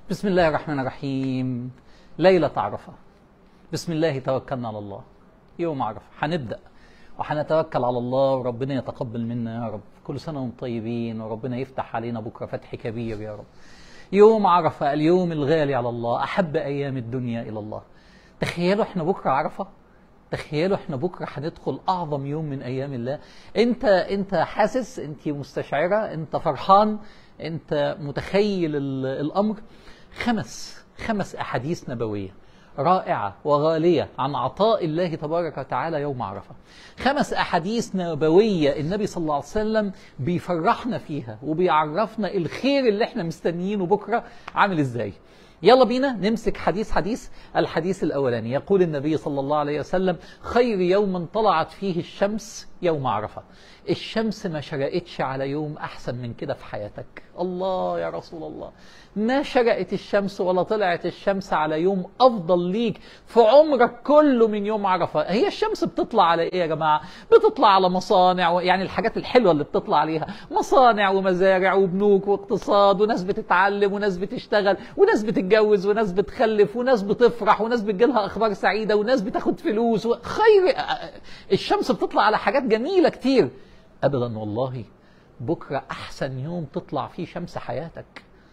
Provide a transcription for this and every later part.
بسم الله الرحمن الرحيم ليلة عرفة بسم الله توكلنا على الله يوم عرفة هنبدأ وهنتوكل على الله وربنا يتقبل منا يا رب كل سنة وانتم طيبين وربنا يفتح علينا بكرة فتح كبير يا رب يوم عرفة اليوم الغالي على الله أحب أيام الدنيا إلى الله تخيلوا احنا بكرة عرفة تخيلوا احنا بكره هندخل اعظم يوم من ايام الله انت انت حاسس انت مستشعره انت فرحان انت متخيل ال- الامر خمس خمس احاديث نبويه رائعه وغاليه عن عطاء الله تبارك وتعالى يوم عرفه خمس احاديث نبويه النبي صلى الله عليه وسلم بيفرحنا فيها وبيعرفنا الخير اللي احنا مستنيينه بكره عامل ازاي يلا بينا نمسك حديث حديث الحديث الأولاني يقول النبي صلى الله عليه وسلم خير يوم طلعت فيه الشمس يوم عرفة الشمس ما شرقتش على يوم أحسن من كده في حياتك الله يا رسول الله ما شرقت الشمس ولا طلعت الشمس على يوم أفضل ليك في عمرك كله من يوم عرفة هي الشمس بتطلع على إيه يا جماعة بتطلع على مصانع و- يعني الحاجات الحلوة اللي بتطلع عليها مصانع ومزارع وبنوك واقتصاد وناس بتتعلم وناس بتشتغل وناس بتتجوز وناس بتخلف وناس بتفرح وناس بتجيلها أخبار سعيدة وناس بتاخد فلوس و- خير الشمس بتطلع على حاجات جميلة كتير أبدا والله بكرة أحسن يوم تطلع فيه شمس حياتك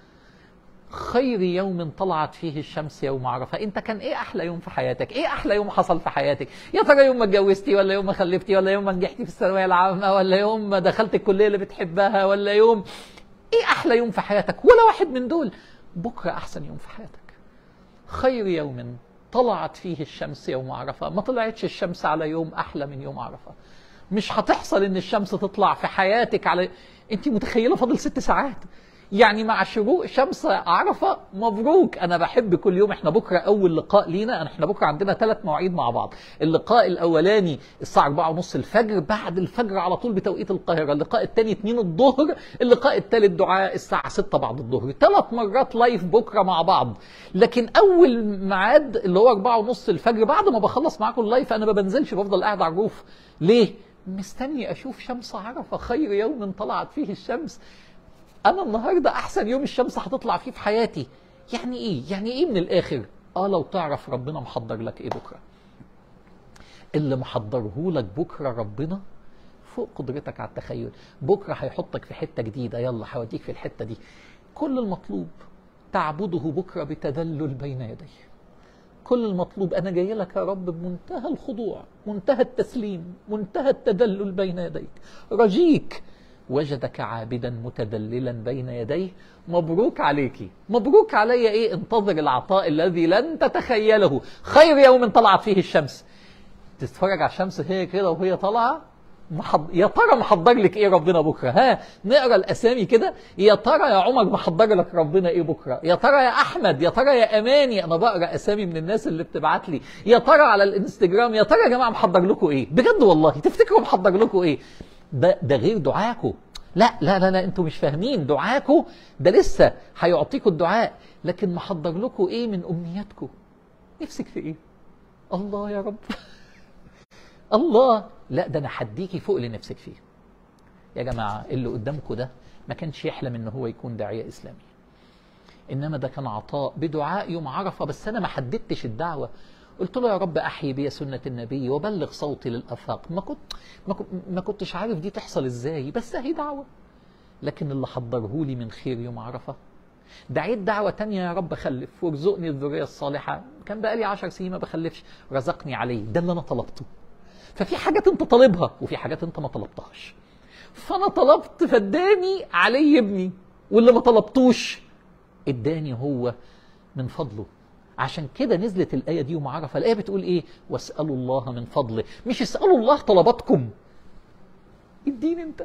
خير يوم طلعت فيه الشمس يوم عرفة انت كان ايه احلى يوم في حياتك ايه احلى يوم حصل في حياتك يا ترى يوم ما اتجوزتي ولا يوم ما خلفتي ولا يوم ما نجحتي في الثانويه العامه ولا يوم ما دخلت الكليه اللي بتحبها ولا يوم ايه احلى يوم في حياتك ولا واحد من دول بكره احسن يوم في حياتك خير يوم طلعت فيه الشمس يوم عرفة ما طلعتش الشمس على يوم أحلى من يوم عرفة مش هتحصل إن الشمس تطلع في حياتك على أنت متخيلة فاضل ست ساعات يعني مع شروق شمس عرفة مبروك أنا بحب كل يوم إحنا بكرة أول لقاء لينا إحنا بكرة عندنا ثلاث مواعيد مع بعض اللقاء الأولاني الساعة 4 ونص الفجر بعد الفجر على طول بتوقيت القاهرة اللقاء الثاني 2 الظهر اللقاء الثالث دعاء الساعة 6 بعد الظهر ثلاث مرات لايف بكرة مع بعض لكن أول ميعاد اللي هو 4 ونص الفجر بعد ما بخلص معاكم اللايف أنا ما بنزلش بفضل قاعد على الروف ليه؟ مستني أشوف شمس عرفة خير يوم طلعت فيه الشمس انا النهارده احسن يوم الشمس هتطلع فيه في حياتي يعني ايه يعني ايه من الاخر اه لو تعرف ربنا محضر لك ايه بكره اللي محضره لك بكره ربنا فوق قدرتك على التخيل بكره هيحطك في حته جديده يلا هوديك في الحته دي كل المطلوب تعبده بكره بتذلل بين يديه كل المطلوب انا جاي لك يا رب بمنتهى الخضوع منتهى التسليم منتهى التذلل بين يديك رجيك وجدك عابدا متدللا بين يديه مبروك عليك مبروك علي ايه انتظر العطاء الذي لن تتخيله خير يوم طلعت فيه الشمس تتفرج على الشمس هي كده وهي طالعه محض... يا ترى محضر لك ايه ربنا بكره ها نقرا الاسامي كده يا ترى يا عمر محضر لك ربنا ايه بكره يا ترى يا احمد يا ترى يا اماني انا بقرا اسامي من الناس اللي بتبعت لي يا ترى على الانستجرام يا ترى يا جماعه محضر لكم ايه بجد والله تفتكروا محضر لكم ايه ده ده غير دعاكم لا لا لا لا انتوا مش فاهمين دعاكم ده لسه هيعطيكم الدعاء لكن محضر لكم ايه من امنياتكم نفسك في ايه الله يا رب الله لا ده انا هديكي فوق اللي نفسك فيه يا جماعه اللي قدامكم ده ما كانش يحلم ان هو يكون داعيه اسلامي انما ده كان عطاء بدعاء يوم عرفه بس انا ما حددتش الدعوه قلت له يا رب احيي بي سنه النبي وبلغ صوتي للافاق ما كنت ما, كنت ما كنتش عارف دي تحصل ازاي بس اهي دعوه لكن اللي حضره لي من خير يوم عرفه دعيت دعوة تانية يا رب خلف وارزقني الذرية الصالحة كان بقالي عشر سنين ما بخلفش رزقني عليه ده اللي أنا طلبته ففي حاجات أنت طالبها وفي حاجات أنت ما طلبتهاش فأنا طلبت فاداني علي ابني واللي ما طلبتوش اداني هو من فضله عشان كده نزلت الآية دي يوم عرفة الآية بتقول إيه واسألوا الله من فضله مش اسألوا الله طلباتكم اديني أنت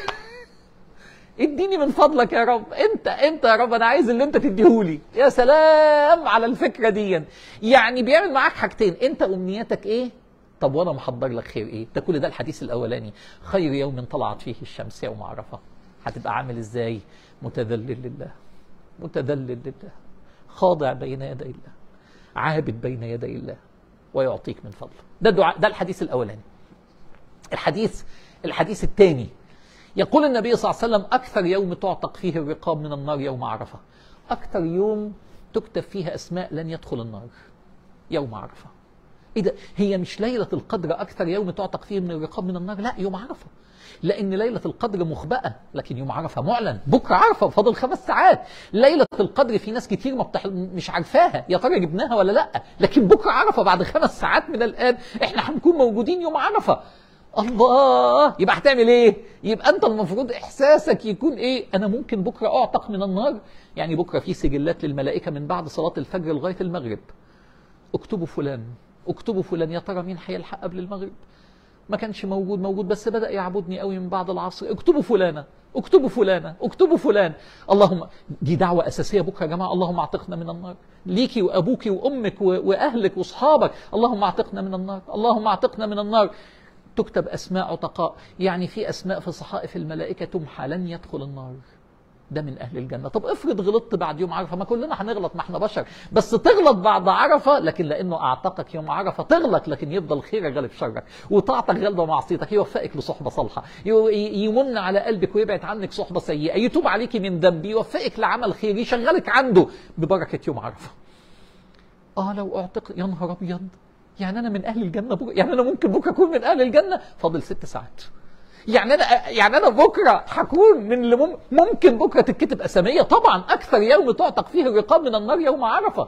اديني من فضلك يا رب انت انت يا رب انا عايز اللي انت تديهولي يا سلام على الفكره دي يعني بيعمل معاك حاجتين انت امنياتك ايه طب وانا محضر لك خير ايه ده كل ده الحديث الاولاني خير يوم طلعت فيه الشمس يوم عرفه هتبقى عامل ازاي متذلل لله متذلل لله خاضع بين يدي الله عابد بين يدي الله ويعطيك من فضله ده دعاء ده الحديث الاولاني الحديث الحديث الثاني يقول النبي صلى الله عليه وسلم أكثر يوم تعتق فيه الرقاب من النار يوم عرفة اكتر يوم تكتب فيها اسماء لن يدخل النار يوم عرفه ايه ده هي مش ليله القدر اكثر يوم تعتق فيه من الرقاب من النار لا يوم عرفه لان ليله القدر مخبأه لكن يوم عرفه معلن بكره عرفه فاضل خمس ساعات ليله القدر في ناس كتير ما بتح... مش عارفاها يا ترى جبناها ولا لا لكن بكره عرفه بعد خمس ساعات من الان احنا هنكون موجودين يوم عرفه الله يبقى هتعمل ايه يبقى انت المفروض احساسك يكون ايه انا ممكن بكره اعتق من النار يعني بكره في سجلات للملائكه من بعد صلاه الفجر لغايه المغرب اكتبوا فلان اكتبوا فلان يا ترى مين هيلحق قبل المغرب ما كانش موجود موجود بس بدا يعبدني قوي من بعد العصر اكتبوا فلانه اكتبوا فلانه اكتبوا فلان اللهم دي دعوه اساسيه بكره يا جماعه اللهم اعتقنا من النار ليكي وابوكي وامك واهلك واصحابك اللهم اعتقنا من النار اللهم اعتقنا من النار تكتب اسماء عتقاء يعني في اسماء في صحائف الملائكه تمحى لن يدخل النار ده من اهل الجنه طب افرض غلطت بعد يوم عرفه ما كلنا هنغلط ما احنا بشر بس تغلط بعد عرفه لكن لانه اعتقك يوم عرفه تغلط لكن يفضل خيرك غالب شرك وطاعتك غالبه معصيتك يوفقك لصحبه صالحه يمن على قلبك ويبعد عنك صحبه سيئه يتوب عليك من ذنب يوفقك لعمل خير يشغلك عنده ببركه يوم عرفه اه لو اعتق يا نهار ابيض يعني انا من اهل الجنه بكره يعني انا ممكن بكره اكون من اهل الجنه فاضل ست ساعات يعني انا يعني انا بكره هكون من اللي مم ممكن بكره تتكتب اساميه طبعا اكثر يوم تعتق فيه الرقاب من النار يوم عرفه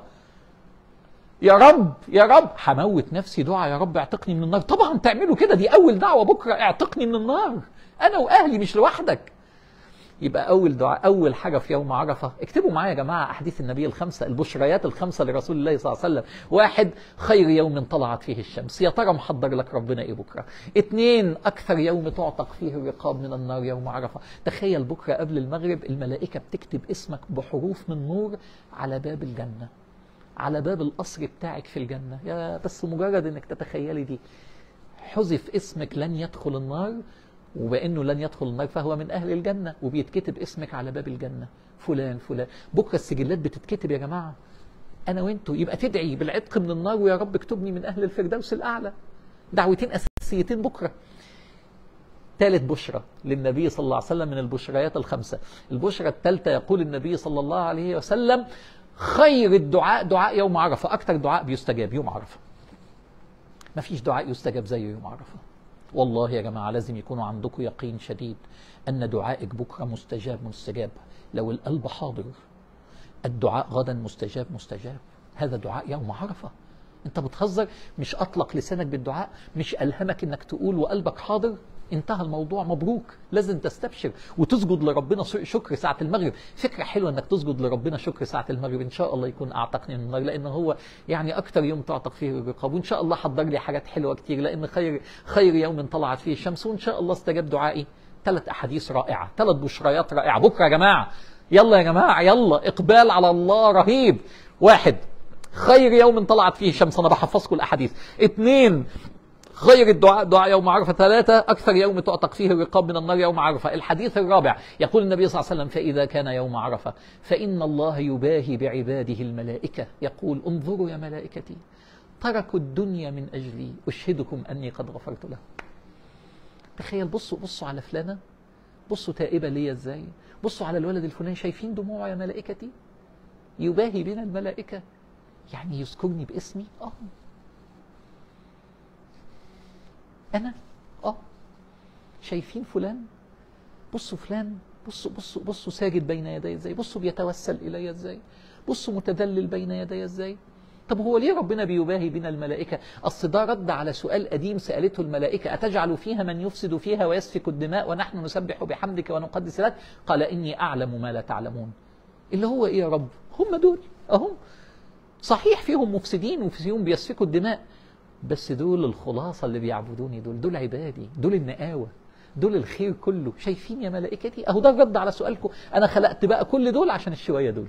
يا رب يا رب هموت نفسي دعاء يا رب اعتقني من النار طبعا تعملوا كده دي اول دعوه بكره اعتقني من النار انا واهلي مش لوحدك يبقى اول دعاء اول حاجه في يوم عرفه اكتبوا معايا يا جماعه احاديث النبي الخمسه البشريات الخمسه لرسول الله صلى الله عليه وسلم واحد خير يوم طلعت فيه الشمس يا ترى محضر لك ربنا ايه بكره اثنين اكثر يوم تعتق فيه الرقاب من النار يوم عرفه تخيل بكره قبل المغرب الملائكه بتكتب اسمك بحروف من نور على باب الجنه على باب القصر بتاعك في الجنه يا بس مجرد انك تتخيلي دي حذف اسمك لن يدخل النار وبانه لن يدخل النار فهو من اهل الجنه وبيتكتب اسمك على باب الجنه فلان فلان بكره السجلات بتتكتب يا جماعه انا وانتوا يبقى تدعي بالعتق من النار ويا رب اكتبني من اهل الفردوس الاعلى دعوتين اساسيتين بكره ثالث بشرى للنبي صلى الله عليه وسلم من البشريات الخمسه البشرى الثالثه يقول النبي صلى الله عليه وسلم خير الدعاء دعاء يوم عرفه اكثر دعاء بيستجاب يوم عرفه ما فيش دعاء يستجاب زيه يوم عرفه والله يا جماعة لازم يكونوا عندكم يقين شديد أن دعائك بكرة مستجاب مستجاب لو القلب حاضر الدعاء غدا مستجاب مستجاب هذا دعاء يوم عرفة انت بتهزر مش اطلق لسانك بالدعاء مش الهمك انك تقول وقلبك حاضر انتهى الموضوع مبروك لازم تستبشر وتسجد لربنا شكر ساعة المغرب فكرة حلوة انك تسجد لربنا شكر ساعة المغرب ان شاء الله يكون اعتقني من النار لان هو يعني اكتر يوم تعتق فيه الرقاب وان شاء الله حضر لي حاجات حلوة كتير لان خير خير يوم طلعت فيه الشمس وان شاء الله استجاب دعائي ثلاث احاديث رائعة ثلاث بشريات رائعة بكرة يا جماعة يلا يا جماعة يلا اقبال على الله رهيب واحد خير يوم طلعت فيه الشمس انا بحفظكم الاحاديث اثنين خير الدعاء دعاء يوم عرفة ثلاثة أكثر يوم تعتق فيه الرقاب من النار يوم عرفة الحديث الرابع يقول النبي صلى الله عليه وسلم فإذا كان يوم عرفة فإن الله يباهي بعباده الملائكة يقول انظروا يا ملائكتي تركوا الدنيا من أجلي أشهدكم أني قد غفرت له تخيل بصوا بصوا على فلانة بصوا تائبة ليا ازاي بصوا على الولد الفلاني شايفين دموعه يا ملائكتي يباهي بنا الملائكة يعني يذكرني باسمي اه انا اه شايفين فلان بصوا فلان بصوا بصوا بصوا ساجد بين يدي ازاي بصوا بيتوسل الي ازاي بصوا متذلل بين يدي ازاي طب هو ليه ربنا بيباهي بنا الملائكة أصل ده رد على سؤال قديم سألته الملائكة أتجعل فيها من يفسد فيها ويسفك الدماء ونحن نسبح بحمدك ونقدس لك قال إني أعلم ما لا تعلمون اللي هو إيه يا رب هم دول أهم صحيح فيهم مفسدين وفيهم بيسفكوا الدماء بس دول الخلاصة اللي بيعبدوني دول دول عبادي دول النقاوة دول الخير كله شايفين يا ملائكتي اهو ده الرد على سؤالكم انا خلقت بقى كل دول عشان الشوية دول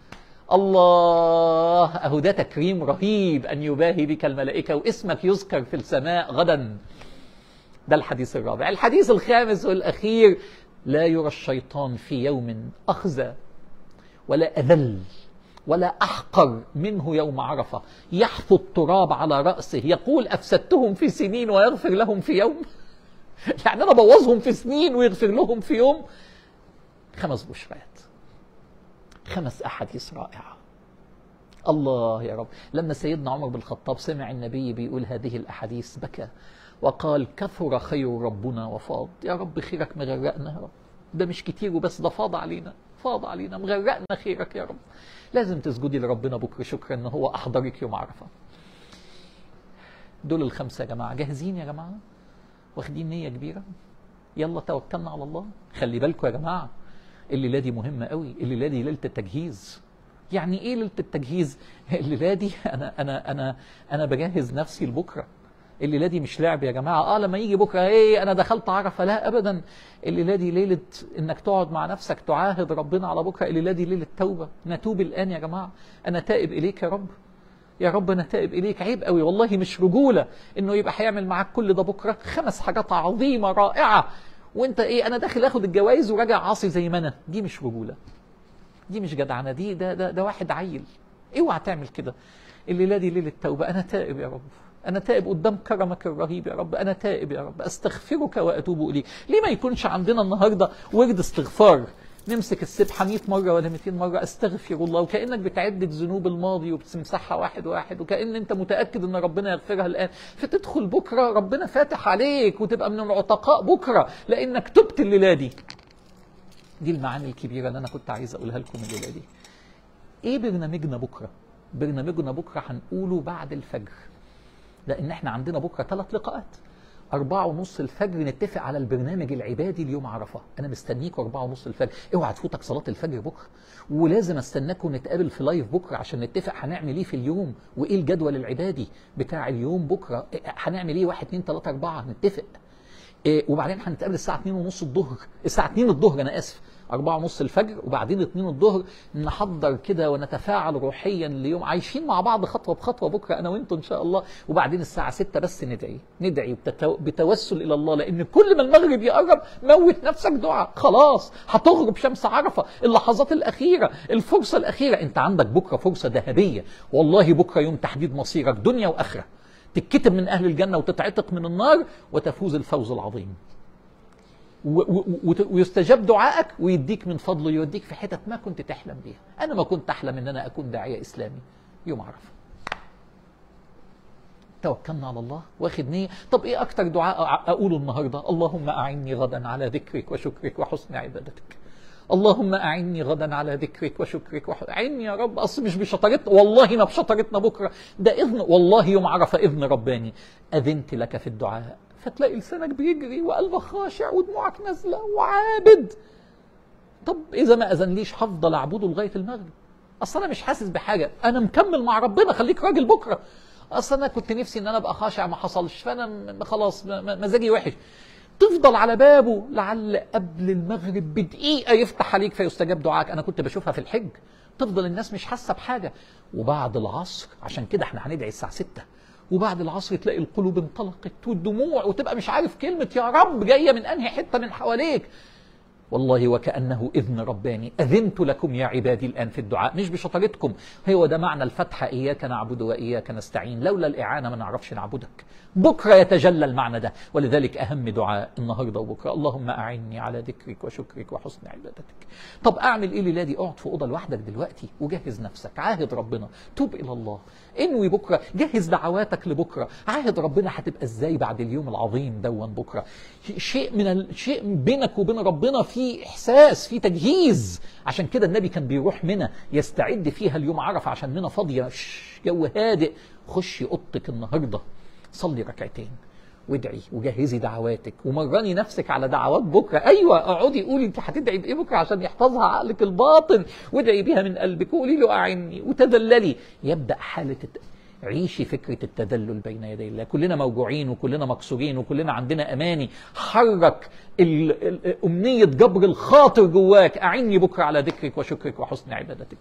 الله اهو ده تكريم رهيب ان يباهي بك الملائكة واسمك يذكر في السماء غدا ده الحديث الرابع الحديث الخامس والاخير لا يرى الشيطان في يوم اخزى ولا اذل ولا أحقر منه يوم عرفة يحثو التراب على رأسه يقول أفسدتهم في سنين ويغفر لهم في يوم يعني أنا بوظهم في سنين ويغفر لهم في يوم خمس بشرات خمس احاديث رائعه الله يا رب لما سيدنا عمر بن الخطاب سمع النبي بيقول هذه الاحاديث بكى وقال كثر خير ربنا وفاض يا رب خيرك مغرقنا يا رب ده مش كتير وبس ده فاض علينا فاض علينا مغرقنا خيرك يا رب لازم تسجدي لربنا بكره شكرا ان هو احضرك يوم عرفه دول الخمسه يا جماعه جاهزين يا جماعه واخدين نيه كبيره يلا توكلنا على الله خلي بالكم يا جماعه الليله دي مهمه قوي الليله دي ليله التجهيز يعني ايه ليله التجهيز الليله دي انا انا انا انا بجهز نفسي لبكره الليله دي مش لعب يا جماعه اه لما يجي بكره ايه انا دخلت عرفه لا ابدا الليله دي ليله انك تقعد مع نفسك تعاهد ربنا على بكره الليله دي ليله توبه نتوب الان يا جماعه انا تائب اليك يا رب يا رب انا تائب اليك عيب قوي والله مش رجوله انه يبقى هيعمل معاك كل ده بكره خمس حاجات عظيمه رائعه وانت ايه انا داخل اخد الجوائز وراجع عاصي زي ما انا دي مش رجوله دي مش جدعنه دي ده ده, ده واحد عيل اوعى تعمل كده الليله دي ليله توبه انا تائب يا رب أنا تائب قدام كرمك الرهيب يا رب أنا تائب يا رب أستغفرك وأتوب إليك ليه ما يكونش عندنا النهاردة ورد استغفار نمسك السبحة 100 مرة ولا 200 مرة أستغفر الله وكأنك بتعد الذنوب الماضي وبتمسحها واحد واحد وكأن أنت متأكد أن ربنا يغفرها الآن فتدخل بكرة ربنا فاتح عليك وتبقى من العتقاء بكرة لأنك تبت الليلة دي دي المعاني الكبيرة اللي أنا كنت عايز أقولها لكم الليلة دي إيه برنامجنا بكرة؟ برنامجنا بكرة هنقوله بعد الفجر لان احنا عندنا بكره ثلاث لقاءات أربعة ونص الفجر نتفق على البرنامج العبادي ليوم عرفة أنا مستنيكوا أربعة ونص الفجر اوعى تفوتك صلاة الفجر بكرة ولازم استناكم نتقابل في لايف بكرة عشان نتفق هنعمل ايه في اليوم وايه الجدول العبادي بتاع اليوم بكرة هنعمل ايه واحد اتنين تلاتة أربعة نتفق إيه وبعدين هنتقابل الساعة 2 ونص الظهر الساعة 2 الظهر أنا آسف أربعة ونص الفجر وبعدين اتنين الظهر نحضر كده ونتفاعل روحيا ليوم عايشين مع بعض خطوة بخطوة بكرة أنا وأنتوا إن شاء الله وبعدين الساعة ستة بس ندعي ندعي بتوسل إلى الله لأن كل ما المغرب يقرب موت نفسك دعاء خلاص هتغرب شمس عرفة اللحظات الأخيرة الفرصة الأخيرة أنت عندك بكرة فرصة ذهبية والله بكرة يوم تحديد مصيرك دنيا وآخرة تتكتب من أهل الجنة وتتعتق من النار وتفوز الفوز العظيم ويستجاب دعائك ويديك من فضله يوديك في حتت ما كنت تحلم بيها انا ما كنت احلم ان انا اكون داعيه اسلامي يوم عرفه توكلنا على الله واخد نية طب ايه اكتر دعاء اقوله النهاردة اللهم اعني غدا على ذكرك وشكرك وحسن عبادتك اللهم اعني غدا على ذكرك وشكرك وح... اعني يا رب اصل مش بشطارتنا والله ما بشطارتنا بكره ده اذن والله يوم عرفه اذن رباني اذنت لك في الدعاء فتلاقي لسانك بيجري وقلبك خاشع ودموعك نازله وعابد طب اذا ما اذنليش هفضل اعبده لغايه المغرب اصل انا مش حاسس بحاجه انا مكمل مع ربنا خليك راجل بكره اصل انا كنت نفسي ان انا ابقى خاشع ما حصلش فانا خلاص مزاجي وحش تفضل على بابه لعل قبل المغرب بدقيقه يفتح عليك فيستجاب دعائك انا كنت بشوفها في الحج تفضل الناس مش حاسه بحاجه وبعد العصر عشان كده احنا هندعي الساعه 6 وبعد العصر تلاقي القلوب انطلقت والدموع وتبقى مش عارف كلمة يا رب جاية من أنهي حتة من حواليك والله وكأنه إذن رباني أذنت لكم يا عبادي الآن في الدعاء مش بشطارتكم هو ده معنى الفتحة إياك نعبد وإياك نستعين لولا الإعانة ما نعرفش نعبدك بكرة يتجلى المعنى ده ولذلك أهم دعاء النهاردة وبكرة اللهم أعني على ذكرك وشكرك وحسن عبادتك طب أعمل إيه ليلادي اقعد في أوضة لوحدك دلوقتي وجهز نفسك عاهد ربنا توب إلى الله انوي بكرة جهز دعواتك لبكرة عاهد ربنا هتبقى ازاي بعد اليوم العظيم دون بكرة شيء من ال... شيء بينك وبين ربنا في احساس في تجهيز عشان كده النبي كان بيروح منى يستعد فيها اليوم عرفة عشان منى فاضية جو هادئ خشي اوضتك النهارده صلي ركعتين وادعي وجهزي دعواتك ومرني نفسك على دعوات بكره ايوه اقعدي قولي انت هتدعي بايه بكره عشان يحفظها عقلك الباطن وادعي بيها من قلبك وقولي له اعني وتدللي يبدا حاله الت... عيشي فكرة التدلل بين يدي الله كلنا موجوعين وكلنا مكسورين وكلنا عندنا أماني حرك ال... ال... أمنية جبر الخاطر جواك أعني بكرة على ذكرك وشكرك وحسن عبادتك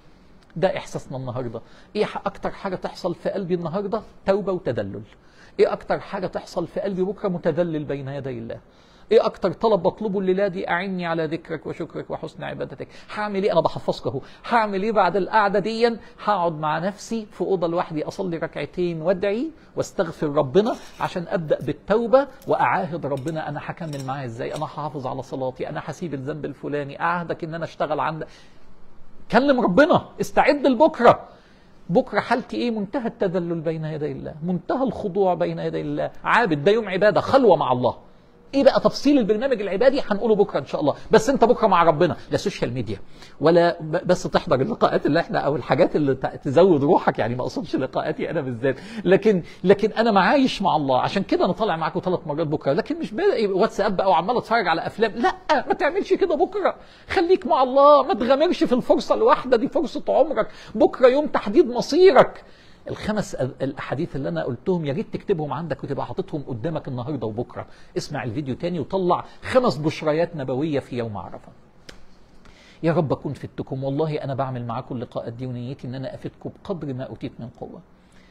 ده إحساسنا النهاردة إيه أكتر حاجة تحصل في قلبي النهاردة توبة وتدلل ايه اكتر حاجة تحصل في قلبي بكرة متذلل بين يدي الله ايه اكتر طلب بطلبه الليله دي اعني على ذكرك وشكرك وحسن عبادتك هعمل ايه انا بحفظك اهو هعمل ايه بعد القعده دي هقعد مع نفسي في اوضه لوحدي اصلي ركعتين وادعي واستغفر ربنا عشان ابدا بالتوبه واعاهد ربنا انا هكمل معاه ازاي انا هحافظ على صلاتي انا هسيب الذنب الفلاني اعهدك ان انا اشتغل عندك كلم ربنا استعد لبكره بكره حالتي ايه منتهى التذلل بين يدي الله منتهى الخضوع بين يدي الله عابد ده يوم عباده خلوه مع الله ايه بقى تفصيل البرنامج العبادي هنقوله بكره ان شاء الله بس انت بكره مع ربنا لا سوشيال ميديا ولا ب- بس تحضر اللقاءات اللي احنا او الحاجات اللي ت- تزود روحك يعني ما اقصدش لقاءاتي انا بالذات لكن لكن انا معايش مع الله عشان كده انا طالع معاكم ثلاث مرات بكره لكن مش بقى واتساب بقى وعمال اتفرج على افلام لا ما تعملش كده بكره خليك مع الله ما تغامرش في الفرصه الواحده دي فرصه عمرك بكره يوم تحديد مصيرك الخمس أ- الاحاديث اللي انا قلتهم يا ريت تكتبهم عندك وتبقى حاططهم قدامك النهارده وبكره اسمع الفيديو تاني وطلع خمس بشريات نبويه في يوم عرفه يا رب اكون فدتكم والله انا بعمل معاكم اللقاءات دي ونيتي ان انا افدكم بقدر ما اوتيت من قوه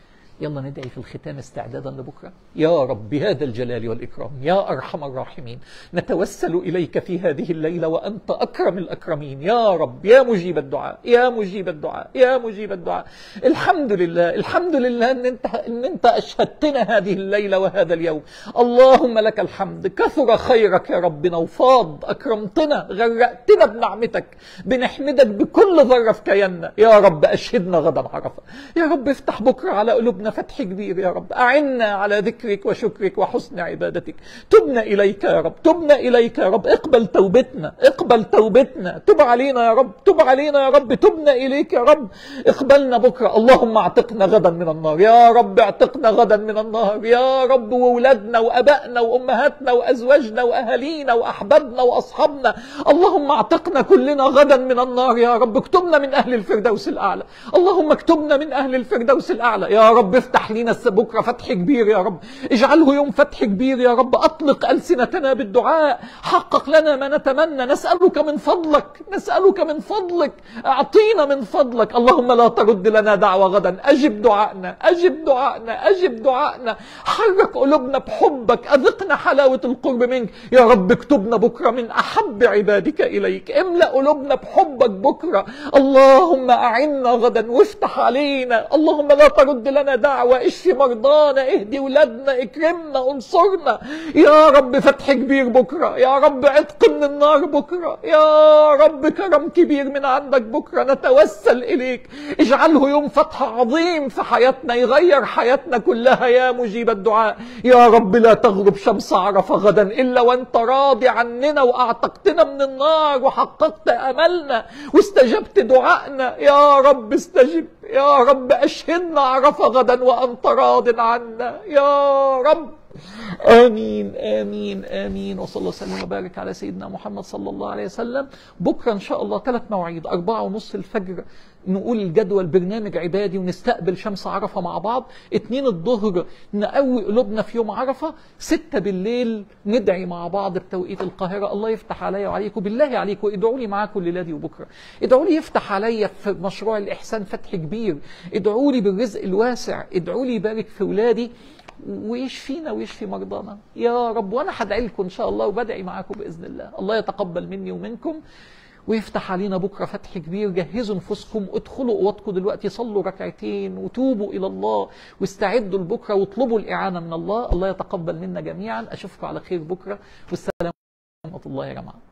يلا ندعي في الختام استعدادا لبكره يا رب بهذا الجلال والاكرام يا ارحم الراحمين نتوسل اليك في هذه الليله وانت اكرم الاكرمين يا رب يا مجيب الدعاء يا مجيب الدعاء يا مجيب الدعاء الحمد لله الحمد لله ان انت ان انت اشهدتنا هذه الليله وهذا اليوم اللهم لك الحمد كثر خيرك يا ربنا وفاض اكرمتنا غرقتنا بنعمتك بنحمدك بكل ذره في كياننا يا رب اشهدنا غدا عرفه يا رب افتح بكره على قلوبنا فتح كبير يا رب اعنا على ذكرك وشكرك وحسن عبادتك تبنا اليك يا رب تبنا اليك يا رب اقبل توبتنا اقبل توبتنا تب علينا يا رب تب علينا يا رب تبنا اليك يا رب اقبلنا بكره اللهم اعتقنا غدا من النار يا رب اعتقنا غدا من النار يا رب واولادنا وابائنا وامهاتنا وازواجنا واهالينا واحبابنا واصحابنا اللهم اعتقنا كلنا غدا من النار يا رب اكتبنا من اهل الفردوس الاعلى اللهم اكتبنا من اهل الفردوس الاعلى يا رب افتح لينا الس- بكره فتح كبير يا رب اجعله يوم فتح كبير يا رب اطلق السنتنا بالدعاء حقق لنا ما نتمنى نسالك من فضلك نسالك من فضلك اعطينا من فضلك اللهم لا ترد لنا دعوه غدا اجب دعائنا اجب دعائنا اجب دعائنا حرك قلوبنا بحبك اذقنا حلاوه القرب منك يا رب اكتبنا بكره من احب عبادك اليك املا قلوبنا بحبك بكره اللهم اعنا غدا وافتح علينا اللهم لا ترد لنا دعوه اشفي مرضانا اهدي ولادنا اكرمنا انصرنا يا رب فتح كبير بكره يا رب عتق من النار بكره يا رب كرم كبير من عندك بكره نتوسل اليك اجعله يوم فتح عظيم في حياتنا يغير حياتنا كلها يا مجيب الدعاء يا رب لا تغرب شمس عرفه غدا الا وانت راضي عننا واعتقتنا من النار وحققت املنا واستجبت دعائنا يا رب استجب يا رب اشهدنا عرفه غدا وانت راض عنا يا رب امين امين امين وصلى الله وسلم وبارك على سيدنا محمد صلى الله عليه وسلم بكره ان شاء الله ثلاث مواعيد أربعة ونص الفجر نقول الجدول برنامج عبادي ونستقبل شمس عرفة مع بعض اتنين الظهر نقوي قلوبنا في يوم عرفة ستة بالليل ندعي مع بعض بتوقيت القاهرة الله يفتح عليا وعليكم بالله عليكم ادعوا لي معاكم الليلة دي وبكرة ادعوا لي يفتح عليا في مشروع الإحسان فتح كبير ادعوا لي بالرزق الواسع ادعوا لي يبارك في ولادي ويشفينا ويشفي مرضانا يا رب وانا هدعي لكم ان شاء الله وبدعي معاكم باذن الله الله يتقبل مني ومنكم ويفتح علينا بكره فتح كبير جهزوا نفوسكم ادخلوا اوضتكم دلوقتي صلوا ركعتين وتوبوا الى الله واستعدوا لبكره واطلبوا الاعانه من الله الله يتقبل منا جميعا اشوفكم على خير بكره والسلام ورحمه الله يا جماعه